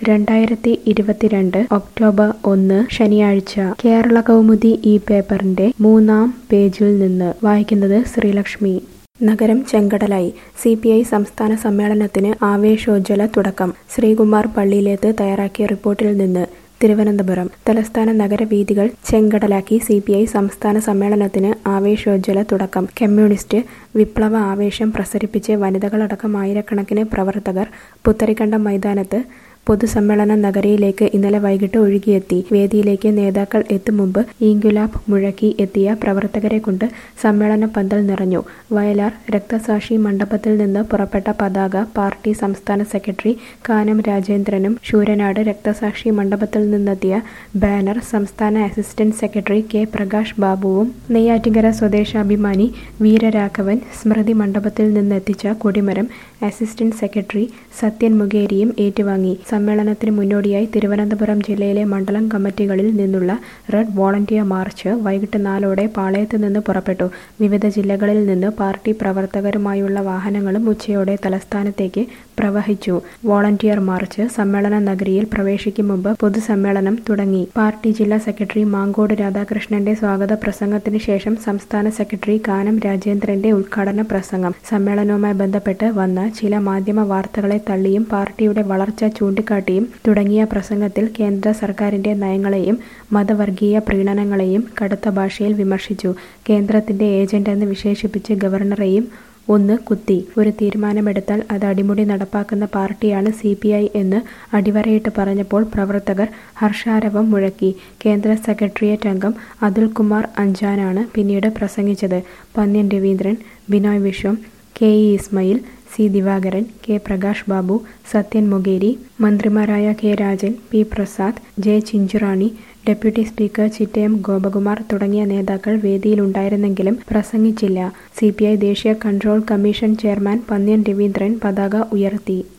രണ്ടായിരത്തി ഇരുപത്തിരണ്ട് ഒക്ടോബർ ഒന്ന് ശനിയാഴ്ച കേരള കൗമുദി ഈ പേപ്പറിന്റെ മൂന്നാം പേജിൽ നിന്ന് വായിക്കുന്നത് ശ്രീലക്ഷ്മി നഗരം ചെങ്കടലായി സി പി ഐ സംസ്ഥാന സമ്മേളനത്തിന് ആവേശോജ്വല തുടക്കം ശ്രീകുമാർ പള്ളിയിലേത്ത് തയ്യാറാക്കിയ റിപ്പോർട്ടിൽ നിന്ന് തിരുവനന്തപുരം തലസ്ഥാന നഗരവീഥികൾ ചെങ്കടലാക്കി സി പി ഐ സംസ്ഥാന സമ്മേളനത്തിന് ആവേശോജ്വല തുടക്കം കമ്മ്യൂണിസ്റ്റ് വിപ്ലവ ആവേശം പ്രസരിപ്പിച്ച് വനിതകളടക്കം ആയിരക്കണക്കിന് പ്രവർത്തകർ പുത്തരിക്കണ്ടം മൈതാനത്ത് പൊതുസമ്മേളന നഗരിയിലേക്ക് ഇന്നലെ വൈകിട്ട് ഒഴുകിയെത്തി വേദിയിലേക്ക് നേതാക്കൾ എത്തും മുമ്പ് ഈങ്കുലാബ് മുഴക്കി എത്തിയ പ്രവർത്തകരെ കൊണ്ട് സമ്മേളന പന്തൽ നിറഞ്ഞു വയലാർ രക്തസാക്ഷി മണ്ഡപത്തിൽ നിന്ന് പുറപ്പെട്ട പതാക പാർട്ടി സംസ്ഥാന സെക്രട്ടറി കാനം രാജേന്ദ്രനും ശൂരനാട് രക്തസാക്ഷി മണ്ഡപത്തിൽ നിന്നെത്തിയ ബാനർ സംസ്ഥാന അസിസ്റ്റന്റ് സെക്രട്ടറി കെ പ്രകാശ് ബാബുവും നെയ്യാറ്റിങ്കര സ്വദേശാഭിമാനി വീരരാഘവൻ സ്മൃതി മണ്ഡപത്തിൽ നിന്നെത്തിച്ച കൊടിമരം അസിസ്റ്റന്റ് സെക്രട്ടറി സത്യൻ മുഖേരിയും ഏറ്റുവാങ്ങി സമ്മേളനത്തിന് മുന്നോടിയായി തിരുവനന്തപുരം ജില്ലയിലെ മണ്ഡലം കമ്മിറ്റികളിൽ നിന്നുള്ള റെഡ് വോളണ്ടിയർ മാർച്ച് വൈകിട്ട് നാലോടെ പാളയത്ത് നിന്ന് പുറപ്പെട്ടു വിവിധ ജില്ലകളിൽ നിന്ന് പാർട്ടി പ്രവർത്തകരുമായുള്ള വാഹനങ്ങളും ഉച്ചയോടെ തലസ്ഥാനത്തേക്ക് പ്രവഹിച്ചു വോളണ്ടിയർ മാർച്ച് സമ്മേളന നഗരിയിൽ പ്രവേശിക്കും മുമ്പ് പൊതുസമ്മേളനം തുടങ്ങി പാർട്ടി ജില്ലാ സെക്രട്ടറി മാങ്കോട് രാധാകൃഷ്ണന്റെ സ്വാഗത പ്രസംഗത്തിന് ശേഷം സംസ്ഥാന സെക്രട്ടറി കാനം രാജേന്ദ്രന്റെ ഉദ്ഘാടന പ്രസംഗം സമ്മേളനവുമായി ബന്ധപ്പെട്ട് വന്ന ചില മാധ്യമ വാർത്തകളെ തള്ളിയും പാർട്ടിയുടെ വളർച്ച ചൂണ്ടിക്കാട്ടിയും തുടങ്ങിയ പ്രസംഗത്തിൽ കേന്ദ്ര സർക്കാരിന്റെ നയങ്ങളെയും മതവർഗീയ പ്രീണനങ്ങളെയും കടുത്ത ഭാഷയിൽ വിമർശിച്ചു കേന്ദ്രത്തിന്റെ ഏജന്റ് എന്ന് വിശേഷിപ്പിച്ച് ഗവർണറെയും ഒന്ന് കുത്തി ഒരു തീരുമാനമെടുത്താൽ അത് അടിമുടി നടപ്പാക്കുന്ന പാർട്ടിയാണ് സി പി ഐ എന്ന് അടിവരയിട്ട് പറഞ്ഞപ്പോൾ പ്രവർത്തകർ ഹർഷാരവം മുഴക്കി കേന്ദ്ര സെക്രട്ടേറിയറ്റ് അംഗം അതുൽകുമാർ അഞ്ചാനാണ് പിന്നീട് പ്രസംഗിച്ചത് Pannyan Raveendran Binoy Viswam K E Ismail C Divakaran K Prakash Babu Sathyan Mokeri മന്ത്രിമാരായ K Rajan P Prasad J Chinchurani deputy speaker Chittayam Gopakumar തുടങ്ങിയ നേതാക്കൾ വേദിയിലുണ്ടായിരുന്നെങ്കിലും പ്രസംഗിച്ചില്ല സി ദേശീയ control commission chairman Pannyan Raveendran പതാക ഉയർത്തി